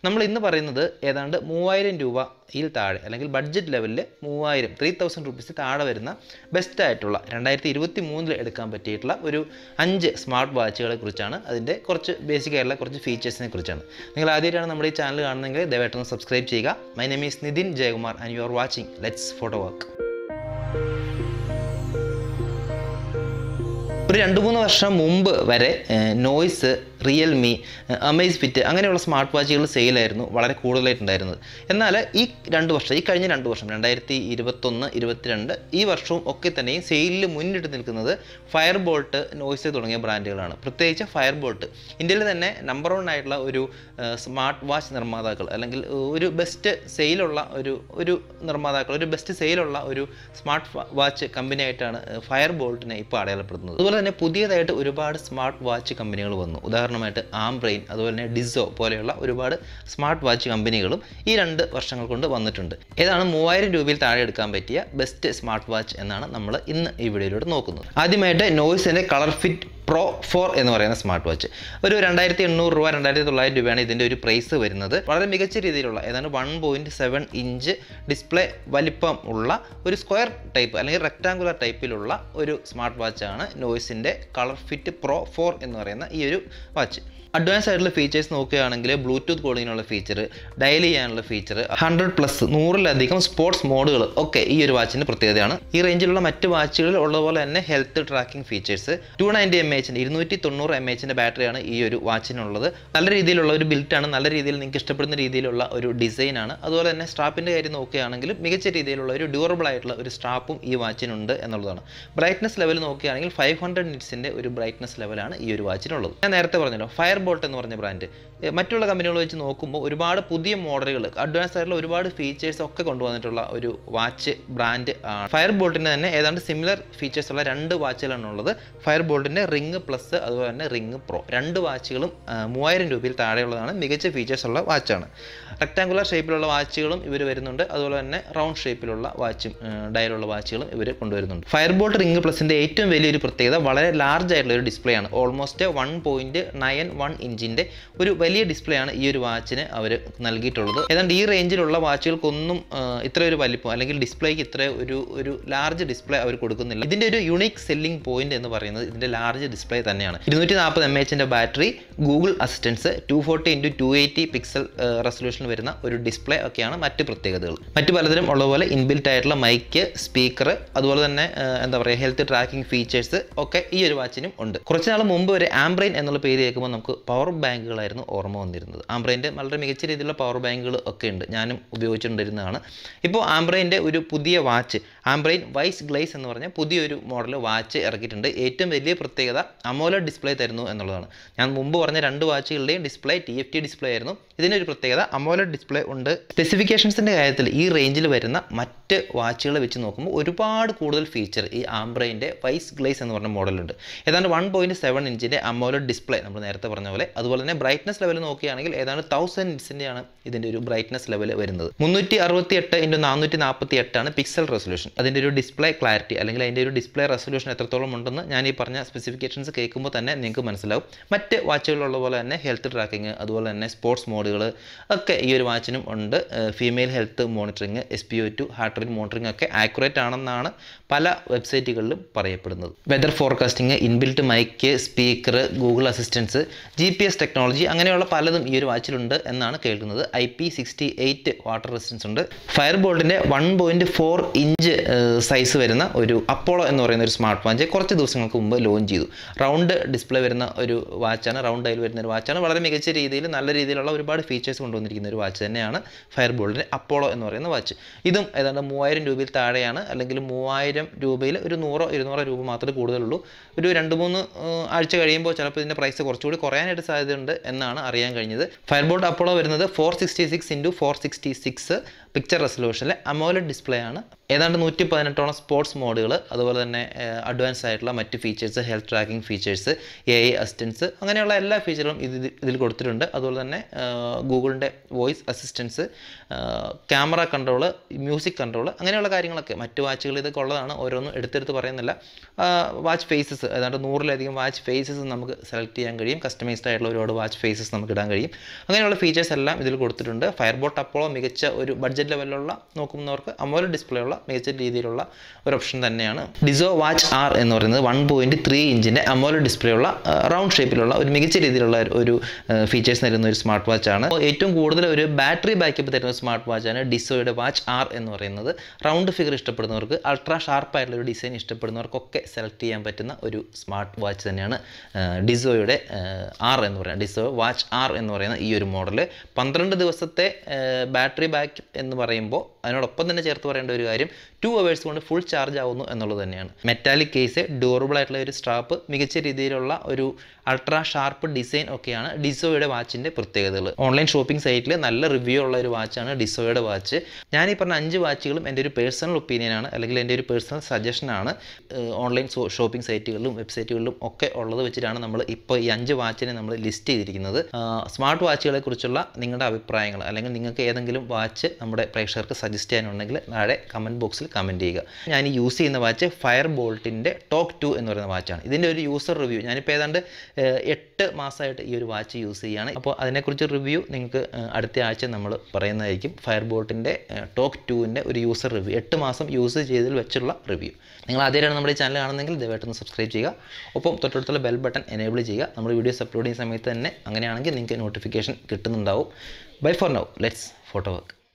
നമ്മൾ ഇന്ന് പറയുന്നത് ഏതാണ്ട് മൂവായിരം രൂപയിൽ താഴെ അല്ലെങ്കിൽ ബഡ്ജറ്റ് ലെവലിൽ മൂവായിരം ത്രീ തൗസൻഡ് റുപ്പീസ് താഴെ വരുന്ന ബെസ്റ്റ് ആയിട്ടുള്ള രണ്ടായിരത്തി ഇരുപത്തി മൂന്നിൽ എടുക്കാൻ പറ്റിയിട്ടുള്ള ഒരു അഞ്ച് സ്മാർട്ട് വാച്ചുകളെ കുറിച്ചാണ് അതിൻ്റെ കുറച്ച് ബേസിക് ആയിട്ടുള്ള കുറച്ച് ഫീച്ചേഴ്സിനെ കുറിച്ചാണ് നിങ്ങൾ ആദ്യമായിട്ടാണ് നമ്മുടെ ഈ ചാനൽ കാണുന്നതെങ്കിൽ ദയവായിട്ടൊന്ന് സബ്സ്ക്രൈബ് ചെയ്യുക my name is Nithin Jayakumar and you are watching let's photo work ഒരു രണ്ട് മൂന്ന് വർഷം മുമ്പ് വരെ നോയ്സ് റിയൽമി അമേസ് ഫിറ്റ് അങ്ങനെയുള്ള സ്മാർട്ട് വാച്ചുകൾ സെയിലായിരുന്നു വളരെ കൂടുതലായിട്ടുണ്ടായിരുന്നത് എന്നാൽ ഈ രണ്ട് വർഷം ഈ കഴിഞ്ഞ രണ്ട് വർഷം രണ്ടായിരത്തി ഇരുപത്തൊന്ന് ഇരുപത്തിരണ്ട് ഈ വർഷവും ഒക്കെ തന്നെയും സെയിലിൽ മുന്നിട്ട് നിൽക്കുന്നത് ഫയർ ബോൾട്ട് നോയ്സ് തുടങ്ങിയ ബ്രാൻഡുകളാണ് പ്രത്യേകിച്ച് ഫയർ ബോൾട്ട് ഇന്ത്യയിൽ തന്നെ നമ്പർ വൺ ആയിട്ടുള്ള ഒരു സ്മാർട്ട് വാച്ച് നിർമ്മാതാക്കൾ അല്ലെങ്കിൽ ഒരു ബെസ്റ്റ് സെയിലുള്ള ഒരു ഒരു നിർമ്മാതാക്കൾ ഒരു ബെസ്റ്റ് സെയിലുള്ള ഒരു സ്മാർട്ട് വാച്ച് കമ്പനി ആയിട്ടാണ് ഫയർ ബോൾട്ടിനെ ഇപ്പോൾ അടയാളപ്പെടുത്തുന്നത് അതുപോലെ തന്നെ പുതിയതായിട്ട് ഒരുപാട് സ്മാർട്ട് വാച്ച് കമ്പനികൾ വന്നു ഉദാഹരണമായിട്ട് ആംബ്രെയിൻ അതുപോലെ തന്നെ ഡിസോ പോലെയുള്ള ഒരുപാട് സ്മാർട്ട് വാച്ച് കമ്പനികളും ഈ രണ്ട് വർഷങ്ങൾ കൊണ്ട് വന്നിട്ടുണ്ട് ഏതാണ് മൂവായിരം രൂപയിൽ താഴെ എടുക്കാൻ പറ്റിയ ബെസ്റ്റ് സ്മാർട്ട് വാച്ച് എന്നാണ് നമ്മൾ ഇന്ന് ഈ വീഡിയോയിലൂടെ നോക്കുന്നത് ആദ്യമായിട്ട് നോയ്സിൻ്റെ കളർ ഫിറ്റ് പ്രോ ഫോർ എന്ന് പറയുന്ന സ്മാർട്ട് വാച്ച് ഒരു രണ്ടായിരത്തി എണ്ണൂറ് രൂപ രണ്ടായിരത്തി തൊള്ളായിരം രൂപയാണ് ഇതിൻ്റെ ഒരു പ്രൈസ് വരുന്നത് വളരെ മികച്ച രീതിയിലുള്ള ഏതാണ്ട് one point seven inch display വലിപ്പം ഉള്ള ഒരു സ്ക്വയർ ടൈപ്പ് അല്ലെങ്കിൽ റെക്ടാങ്കുലർ ടൈപ്പിലുള്ള ഒരു സ്മാർട്ട് വാച്ചാണ് നോയ്സിൻ്റെ കളർ ഫിറ്റ് പ്രോ ഫോർ എന്ന് പറയുന്ന ഈ ഒരു വാച്ച് അഡ്വാൻസ് ആയിട്ടുള്ള ഫീച്ചേഴ്സ് നോക്കുകയാണെങ്കിൽ ബ്ലൂടൂത്ത് കോളിങ്ങിനുള്ള ഫീച്ചർ ഡയൽ ചെയ്യാനുള്ള ഫീച്ചർ ഹൺഡ്രഡ് പ്ലസ് നൂറിലധികം സ്പോർട്സ് മോഡുകൾ ഒക്കെ ഈ ഒരു വാച്ചിൻ്റെ പ്രത്യേകതയാണ് ഈ റേഞ്ചിലുള്ള മറ്റ് വാച്ചുകളിൽ ഉള്ളതുപോലെ തന്നെ health tracking features two ninety M എച്ചിൻ്റെ ഇരുന്നൂറ്റി തൊണ്ണൂറ് എം എച്ചിൻ്റെ ബാറ്ററിയാണ് ഈ ഒരു വാച്ചിനുള്ളത് നല്ല രീതിയിലുള്ള ഒരു ബിൽറ്റാണ് നല്ല രീതിയിൽ നിങ്ങൾക്ക് ഇഷ്ടപ്പെടുന്ന രീതിയിലുള്ള ഒരു ഡിസൈനാണ് അതുപോലെ തന്നെ സ്ട്രാപ്പിൻ്റെ കാര്യം നോക്കുകയാണെങ്കിൽ മികച്ച രീതിയിലുള്ള ഒരു ഡ്യൂറബിൾ ആയിട്ടുള്ള ഒരു സ്ട്രാപ്പും ഈ വാച്ചിനുണ്ട് എന്നുള്ളതാണ് ബ്രൈറ്റ്നസ് ലെവൽ നോക്കുകയാണെങ്കിൽ ഫൈവ് ഹൺഡ്രഡ് നിറ്റ്സിൻ്റെ ഒരു ബ്രൈറ്റ്നസ് ലെവലാണ് ഈ ഒരു വാച്ചിനുള്ളത് ഞാൻ നേരത്തെ പറഞ്ഞല്ലോ ഫയർ ബോൾട്ട് എന്ന് പറഞ്ഞ ബ്രാൻഡ് മറ്റുള്ള കമ്പനികൾ വെച്ച് നോക്കുമ്പോൾ ഒരുപാട് പുതിയ മോഡലുകൾ അഡ്വാൻസ് ആയിട്ടുള്ള ഒരുപാട് ഫീച്ചേഴ്സ് ഒക്കെ കൊണ്ടുവന്നിട്ടുള്ള ഒരു വാച്ച് ബ്രാൻഡ് ആണ് ഫയർ ബോൾട്ടിൻ്റെ തന്നെ ഏതാണ്ട് സിമിലർ ഫീച്ചേഴ്സ് ഉള്ള രണ്ട് വാച്ചുകളാണ് ഉള്ളത് ഫയർ ബോൾട്ടിൻ്റെ റിംഗ് പ്ലസ് അതുപോലെ തന്നെ റിംഗ് പ്രോ രണ്ട് വാച്ചുകളും മൂവായിരം രൂപയിൽ താഴെയുള്ളതാണ് മികച്ച ഫീച്ചേഴ്സ് ഉള്ള വാച്ചാണ് റെക്ടാങ്കുലർ ഷേപ്പിലുള്ള വാച്ചുകളും ഇവർ വരുന്നുണ്ട് അതുപോലെ തന്നെ റൗണ്ട് ഷേപ്പിലുള്ള വാച്ചും ഡയലുള്ള വാച്ചുകളും ഇവർ കൊണ്ടുവരുന്നുണ്ട് ഫയർ ബോൾട്ട് റിംഗ് പ്ലസിൻ്റെ ഏറ്റവും വലിയൊരു പ്രത്യേകത വളരെ ലാർജ് ആയിട്ടുള്ള ഒരു ഡിസ്പ്ലേ ആണ് almost one point nine one ഇഞ്ചിൻ്റെ ഒരു വലിയ ഡിസ്പ്ലേ ആണ് ഈ ഒരു വാച്ചിന് അവർ നൽകിയിട്ടുള്ളത് ഏതാണ്ട് ഈ റേഞ്ചിലുള്ള വാച്ചുകൾക്കൊന്നും ഇത്ര ഒരു വലിപ്പം അല്ലെങ്കിൽ ഡിസ്പ്ലേക്ക് ഇത്ര ഒരു ഒരു ലാർജ് ഡിസ്പ്ലേ അവർ കൊടുക്കുന്നില്ല ഇതിൻ്റെ ഒരു യുണീക്ക് സെല്ലിംഗ് പോയിന്റ് എന്ന് പറയുന്നത് ഇതിൻ്റെ ലാർജ് ഡിസ്പ്ലേ തന്നെയാണ് ഇരുന്നൂറ്റി നാൽപ്പത് എം എച്ചിൻ്റെ battery Google assistance two forty into two eighty pixel resolution വരുന്ന ഒരു ഡിസ്പ്ലേ ഒക്കെയാണ് മറ്റ് പ്രത്യേകതകൾ മറ്റു പലതരം ഉള്ളതുപോലെ ഇൻബിൽറ്റ് ആയിട്ടുള്ള മൈക്ക് സ്പീക്കർ അതുപോലെ തന്നെ എന്താ പറയുക ഹെൽത്ത് ട്രാക്കിംഗ് ഫീച്ചേഴ്സ് ഒക്കെ ഈ ഒരു വാച്ചിനും ഉണ്ട് കുറച്ച് നാൾ മുമ്പ് ഒരു ആംബ്രെയിൻ എന്നുള്ള പേര് കേൾക്കുമ്പോൾ നമുക്ക് പവർ ബാങ്കുകളായിരുന്നു ഓർമ്മ വന്നിരുന്നത് ആംബ്രെയിൻ്റെ വളരെ മികച്ച രീതിയിലുള്ള പവർ ബാങ്കുകൾ ഒക്കെ ഉണ്ട് ഞാനും ഉപയോഗിച്ചുകൊണ്ടിരുന്നതാണ് ഇപ്പോൾ ആംബ്രെയിൻ്റെ ഒരു പുതിയ വാച്ച് ആംബ്രെയിൻ വൈസ് ഗ്ലേസ് എന്ന് പറഞ്ഞ പുതിയൊരു മോഡൽ വാച്ച് ഇറക്കിയിട്ടുണ്ട് ഏറ്റവും വലിയ പ്രത്യേകത അമോല ഡിസ്പ്ലേ തരുന്നു എന്നുള്ളതാണ് ഞാൻ മുമ്പ് പറഞ്ഞ രണ്ട് വാച്ചുകളുടെയും display T F T display ആയിരുന്നു ഇതിനൊരു പ്രത്യേകത അമോല ഡിസ്പ്ലേ ഉണ്ട് സ്പെസിഫിക്കേഷൻസിൻ്റെ കാര്യത്തിൽ ഈ റേഞ്ചിൽ വരുന്ന മറ്റ് വാച്ചുകളെ വെച്ച് നോക്കുമ്പോൾ ഒരുപാട് കൂടുതൽ ഫീച്ചർ ഈ ആംബ്രെയിൻ്റെ വൈസ് ഗ്ലേസ് എന്ന് പറഞ്ഞ മോഡലുണ്ട് ഏതാണ്ട് വൺ പോയിൻറ്റ് സെവൻ ഇഞ്ചിൻ്റെ അമോല ഡിസ്പ്ലേ നമ്മൾ നേരത്തെ പറഞ്ഞ പോലെ അതുപോലെ തന്നെ ബ്രൈറ്റ്നസ് ലെവൽ നോക്കുകയാണെങ്കിൽ ഏതാണ്ട് തൗസൻഡ് നിറ്റ്സിൻ്റെയാണ് ഇതിൻ്റെ ഒരു ബ്രൈറ്റ്നസ് ലെവൽ വരുന്നത് മുന്നൂറ്റി അറുപത്തി എട്ട് ഇൻറ്റു നാനൂറ്റി നാൽപ്പത്തി എട്ടാണ് പിക്സൽ റെസൊല്യൂഷൻ അതിൻ്റെ ഒരു ഡിസ്പ്ലേ ക്ലാരിറ്റി അല്ലെങ്കിൽ അതിൻ്റെ ഒരു ഡിസ്പ്ലേ റെസൊല്യൂഷൻ എത്രത്തോളം ഉണ്ടെന്ന് ഞാൻ ഈ പറഞ്ഞ സ്പെസിഫിക്കേഷൻസ് കേൾക്കുമ്പോൾ തന്നെ നിങ്ങൾക്ക് മനസ്സിലാവും മറ്റ് വാച്ചുകളുള്ള പോലെ തന്നെ ഹെൽത്ത് ട്രാക്കിംഗ് അതുപോലെ തന്നെ സ്പോർട്സ് മോഡുകൾ ഒക്കെ ഈ ഒരു വാച്ചിനും ഉണ്ട് female health monitoring S P O two heart rate monitoring ഒക്കെ ആക്യുറേറ്റ് ആണെന്നാണ് പല വെബ്സൈറ്റുകളിലും പറയപ്പെടുന്നത് weather forecasting inbuilt mike speaker Google assistance G P S technology അങ്ങനെയുള്ള പലതും ഈ ഒരു വാച്ചിലുണ്ട് എന്നാണ് കേൾക്കുന്നത് I P sixty eight water resistance ഉണ്ട് ഫയർ ബോൾട്ടിൻ്റെ one point four inch size വരുന്ന ഒരു അപ്പോളോ എന്ന് പറയുന്ന ഒരു സ്മാർട്ട് വാച്ച് കുറച്ച് ദിവസങ്ങൾക്ക് മുമ്പ് ലോഞ്ച് ചെയ്തു റൗണ്ട് ഡിസ്പ്ലേ വരുന്ന ഒരു വാച്ചാണ് റൗണ്ട് ആയി വരുന്ന ഒരു വാച്ചാണ് വളരെ മികച്ച രീതിയിൽ നല്ല രീതിയിലുള്ള ഒരുപാട് ഫീച്ചേഴ്സ് കൊണ്ടുവന്നിരിക്കുന്ന ഒരു വാച്ച് തന്നെയാണ് ഫയർ ബോൾട്ടിൻ്റെ അപ്പോളോ എന്ന് പറയുന്ന വാച്ച് ഇതും ഏതാണ്ട് മൂവായിരം രൂപയിൽ താഴെയാണ് അല്ലെങ്കിൽ മൂവായിരം രൂപയിൽ ഒരു നൂറോ ഇരുന്നൂറോ രൂപ മാത്രമേ കൂടുതലുള്ളൂ ഒരു രണ്ട് മൂന്ന് ആഴ്ച കഴിയുമ്പോൾ ചിലപ്പോൾ ഇതിൻ്റെ പ്രൈസ് കുറച്ചുകൂടി കുറയാനായിട്ട് സാധ്യതയുണ്ട് എന്നാണ് അറിയാൻ കഴിഞ്ഞത് ഫയർബോൾട്ട് അപ്പോളോ വരുന്നത് four sixty six into four sixty six picture റെസൊല്യൂഷനിലെ അമോലഡ് ഡിസ്പ്ലേ ആണ് ഏതാണ്ട് നൂറ്റി പതിനെട്ടോളം സ്പോർട്സ് മോഡുകൾ അതുപോലെ തന്നെ അഡ്വാൻസ് ആയിട്ടുള്ള മറ്റ് features health tracking features A I assistance അങ്ങനെയുള്ള എല്ലാ ഫീച്ചറും ഇത് ഇതിൽ കൊടുത്തിട്ടുണ്ട് അതുപോലെ തന്നെ ഗൂഗിളിൻ്റെ voice assistance camera control music control അങ്ങനെയുള്ള കാര്യങ്ങളൊക്കെ മറ്റ് വാച്ചുകൾ ഇതൊക്കെ ഉള്ളതാണ് ഓരോന്നും എടുത്തെടുത്ത് പറയുന്നില്ല വാച്ച് ഫേസസ് ഏതാണ്ട് നൂറിലധികം വാച്ച് ഫേസസ് നമുക്ക് സെലക്ട് ചെയ്യാൻ കഴിയും കസ്റ്റമൈസ്ഡ് ആയിട്ടുള്ള ഒരുപാട് വാച്ച് ഫേസസ് നമുക്ക് ഇടാൻ കഴിയും അങ്ങനെയുള്ള ഫീച്ചേഴ്സ് എല്ലാം ഇതിൽ കൊടുത്തിട്ടുണ്ട് ഫയർബോട്ട് അപ്പോളോ മികച്ച ഒരു ബഡ്ജറ്റ് ലെവലിലുള്ള നോക്കുന്നവർക്ക് അമോല ഡിസ്പ്ലേ ഉള്ള മികച്ച രീതിയിലുള്ള ഒരു ഓപ്ഷൻ തന്നെയാണ് ഡിസോ വാച്ച് ആർ എന്ന് പറയുന്നത് വൺ പോയിൻറ്റ് ത്രീ ഇഞ്ചിൻ്റെ അമോല ഡിസ്പ്ലേ ഉള്ള റൗണ്ട് ഷേപ്പിലുള്ള ഒരു മികച്ച രീതിയിലുള്ള ഒരു ഫീച്ചേഴ്സ് നൽകുന്ന ഒരു സ്മാർട്ട് വാച്ചാണ് ഏറ്റവും കൂടുതൽ ഒരു ബാറ്ററി ബാക്കപ്പ് തരുന്ന സ്മാർട്ട് വാച്ചാണ് ഡിസോയുടെ വാച്ച് ആർ എന്ന് പറയുന്നത് റൗണ്ട് ഫിഗർ ഇഷ്ടപ്പെടുന്നവർക്ക് അൾട്രാ ഷാർപ്പ് ആയിട്ടുള്ള ഒരു ഡിസൈൻ ഇഷ്ടപ്പെടുന്നവർക്കൊക്കെ സെലക്ട് ചെയ്യാൻ പറ്റുന്ന ഒരു സ്മാർട്ട് വാച്ച് തന്നെയാണ് ഡിസോയുടെ ആർ എന്ന് പറയുന്നത് ഡിസോ വാച്ച് ആർ എന്ന് പറയുന്ന ഈ ഒരു മോഡൽ പന്ത്രണ്ട് ദിവസത്തെ ബാറ്ററി ബാക്ക് എന്ന് പറയുമ്പോൾ അതിനോടൊപ്പം തന്നെ ചേർത്ത് പറയേണ്ട ഒരു കാര്യം ടു അവേഴ്സ് കൊണ്ട് ഫുൾ ചാർജ് ആവുന്നു എന്നുള്ളത് തന്നെയാണ് മെറ്റാലിക് കേസ് ഡ്യൂറബിൾ ആയിട്ടുള്ള ഒരു സ്ട്രാപ്പ് മികച്ച രീതിയിലുള്ള ഒരു അൾട്രാ ഷാർപ്പ് ഡിസൈൻ ഒക്കെയാണ് ഡിസോയുടെ വാച്ചിൻ്റെ പ്രത്യേകതകൾ ഓൺലൈൻ ഷോപ്പിംഗ് സൈറ്റിൽ നല്ല റിവ്യൂ ഉള്ള ഒരു വാച്ചാണ് ഡിസോയുടെ വാച്ച് ഞാൻ ഈ പറഞ്ഞ അഞ്ച് വാച്ചുകളും എൻ്റെ ഒരു പേഴ്സണൽ ഒപ്പീനിയനാണ് അല്ലെങ്കിൽ എൻ്റെ ഒരു പേഴ്സണൽ സജഷനാണ് ഓൺലൈൻ ഷോപ്പിംഗ് സൈറ്റുകളിലും വെബ്സൈറ്റുകളിലും ഒക്കെ ഉള്ളത് വെച്ചിട്ടാണ് നമ്മൾ ഇപ്പോൾ ഈ അഞ്ച് വാച്ചിനെ നമ്മൾ ലിസ്റ്റ് ചെയ്തിരിക്കുന്നത് സ്മാർട്ട് വാച്ചുകളെ കുറിച്ചുള്ള നിങ്ങളുടെ അഭിപ്രായങ്ങൾ അല്ലെങ്കിൽ നിങ്ങൾക്ക് ഏതെങ്കിലും വാച്ച് നമ്മുടെ പ്രേക്ഷകർക്ക് സജസ്റ്റ് ചെയ്യാനുണ്ടെങ്കിൽ താഴെ കമൻറ്റ് ബോക്സിൽ കമൻറ്റ് ചെയ്യുക ഞാൻ ഈ യൂസ് ചെയ്യുന്ന വാച്ച് ഫയർ ബോൾട്ടിൻ്റെ ടോക്ക് ടു എന്ന് പറയുന്ന വാച്ചാണ് ഇതിൻ്റെ ഒരു യൂസർ റിവ്യൂ ഞാനിപ്പോൾ ഏതാണ്ട് എട്ട് മാസമായിട്ട് ഈ ഒരു വാച്ച് യൂസ് ചെയ്യുകയാണ് അപ്പോൾ അതിനെക്കുറിച്ച് റിവ്യൂ നിങ്ങൾക്ക് അടുത്ത ആഴ്ച നമ്മൾ പറയുന്നതായിരിക്കും ഫയർ ബോൾട്ടിൻ്റെ ടോക്ക് ടുവിൻ്റെ ഒരു യൂസർ റിവ്യൂ എട്ട് മാസം യൂസ് ചെയ്തതിൽ വെച്ചുള്ള റിവ്യൂ നിങ്ങൾ ആദ്യമായിട്ടാണ് നമ്മുടെ ഈ ചാനൽ കാണുന്നതെങ്കിൽ ദയവായിട്ടൊന്ന് സബ്സ്ക്രൈബ് ചെയ്യുക ഒപ്പം തൊട്ടടുത്തുള്ള ബെൽ ബട്ടൺ എനേബിൾ ചെയ്യുക നമ്മൾ വീഡിയോസ് അപ്ലോഡ് ചെയ്യുന്ന സമയത്ത് തന്നെ അങ്ങനെയാണെങ്കിൽ നിങ്ങൾക്ക് നോട്ടിഫിക്കേഷൻ കിട്ടുന്നുണ്ടാവും bye for now let's photo work